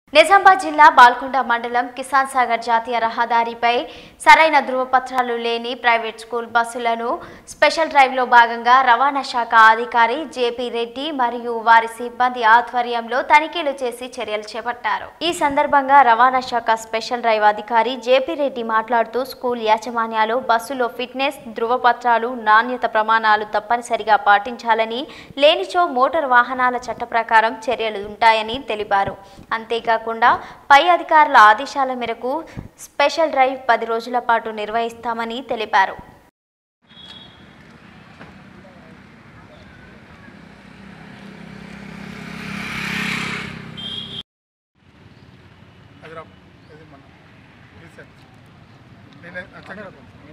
నిజామాబాద్ జిల్లా బాల్కొండ మండలం కిసాన్ సాగర్ జాతీయ రహదారిపై సరైన ధృవపత్రాలు లేని ప్రైవేట్ స్కూల్ బస్సులను స్పెషల్ డ్రైవ్లో భాగంగా రవాణా శాఖ అధికారి జేపీ రెడ్డి మరియు వారి సిబ్బంది ఆధ్వర్యంలో తనిఖీలు చేసి చర్యలు చేపట్టారు ఈ సందర్భంగా రవాణా శాఖ స్పెషల్ డ్రైవ్ అధికారి జేపీ రెడ్డి మాట్లాడుతూ స్కూల్ యాజమాన్యాలు బస్సులో ఫిట్నెస్ ధృవపత్రాలు నాణ్యత ప్రమాణాలు తప్పనిసరిగా పాటించాలని లేనిచో మోటార్ వాహనాల చట్ట ప్రకారం చర్యలు ఉంటాయని తెలిపారు అంతేకాకుండా పై అధికారుల ఆదేశాల మేరకు స్పెషల్ డ్రైవ్ పది రోజుల పాటు నిర్వహిస్తామని తెలిపారు హైదరాబాద్ ఇది మన రీసెర్చ్ నేను అచ్చగా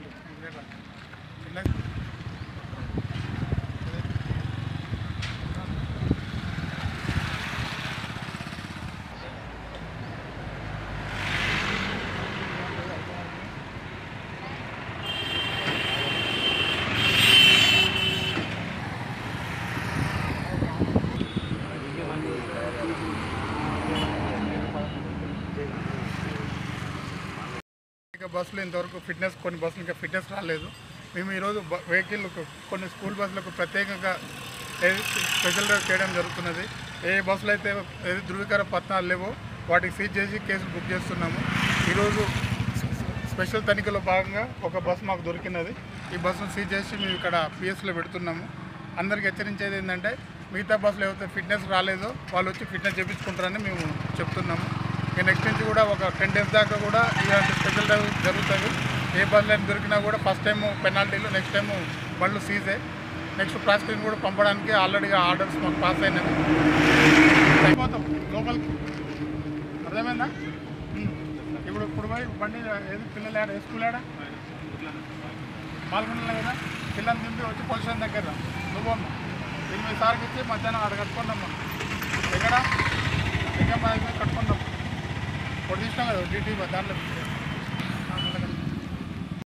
ఇంకా బస్సులు ఇంతవరకు ఫిట్నెస్ కొన్ని బస్సులు ఇంకా ఫిట్నెస్ రాలేదు మేము ఈరోజు బ- వెహికల్ కొన్ని స్కూల్ బస్సులకు ప్రత్యేకంగా ఏది స్పెషల్ డ్రైవ్ చేయడం జరుగుతున్నది ఏ బస్సులు అయితే ఏది ధృవీకర పత్రాలు లేవో వాటికి సీజ్ చేసి కేసులు బుక్ చేస్తున్నాము ఈరోజు స్పెషల్ తనిఖీలో భాగంగా ఒక బస్సు మాకు దొరికినది ఈ బస్సును సీజ్ చేసి మేము ఇక్కడ పిఎస్లో పెడుతున్నాము అందరికి హెచ్చరించేది ఏంటంటే మిగతా బస్సులు ఏవైతే ఫిట్నెస్ రాలేదో వాళ్ళు వచ్చి ఫిట్నెస్ చేయించుకుంటారని మేము చెప్తున్నాము ఇక నెక్స్ట్ నుంచి కూడా ఒక టెన్ డేస్ దాకా కూడా ఇలాంటి స్పెషల్ డ్రైవ్ జరుగుతుంది ఏ బస్సులు దొరికినా కూడా ఫస్ట్ టైం పెనాల్టీలు నెక్స్ట్ టైం బండ్లు సీజే నెక్స్ట్ ప్రాసిక్యూషన్ కూడా పంపడానికి ఆల్రెడీగా ఆర్డర్స్ మాకు పాస్ అయినవి అయిపోతాం లోపలికి అర్థమైందా ఉమ్. ఇప్పుడు ఇప్పుడు పోయి బండి ఏది పిల్లలు ఆడ ఏ స్కూల్ ఆడ పాల్గొనలే కదా పిల్లల్ని దింపి వచ్చి పొజిషన్ దగ్గర నువ్వు అమ్మ ఎనిమిది సార్కి ఇచ్చి మధ్యాహ్నం ఆడ కట్టుకుందాం ఎక్కడ ఇంకా కట్టుకుందాం ఇప్పుడు తీసినాం కదా డీటీ దాంట్లో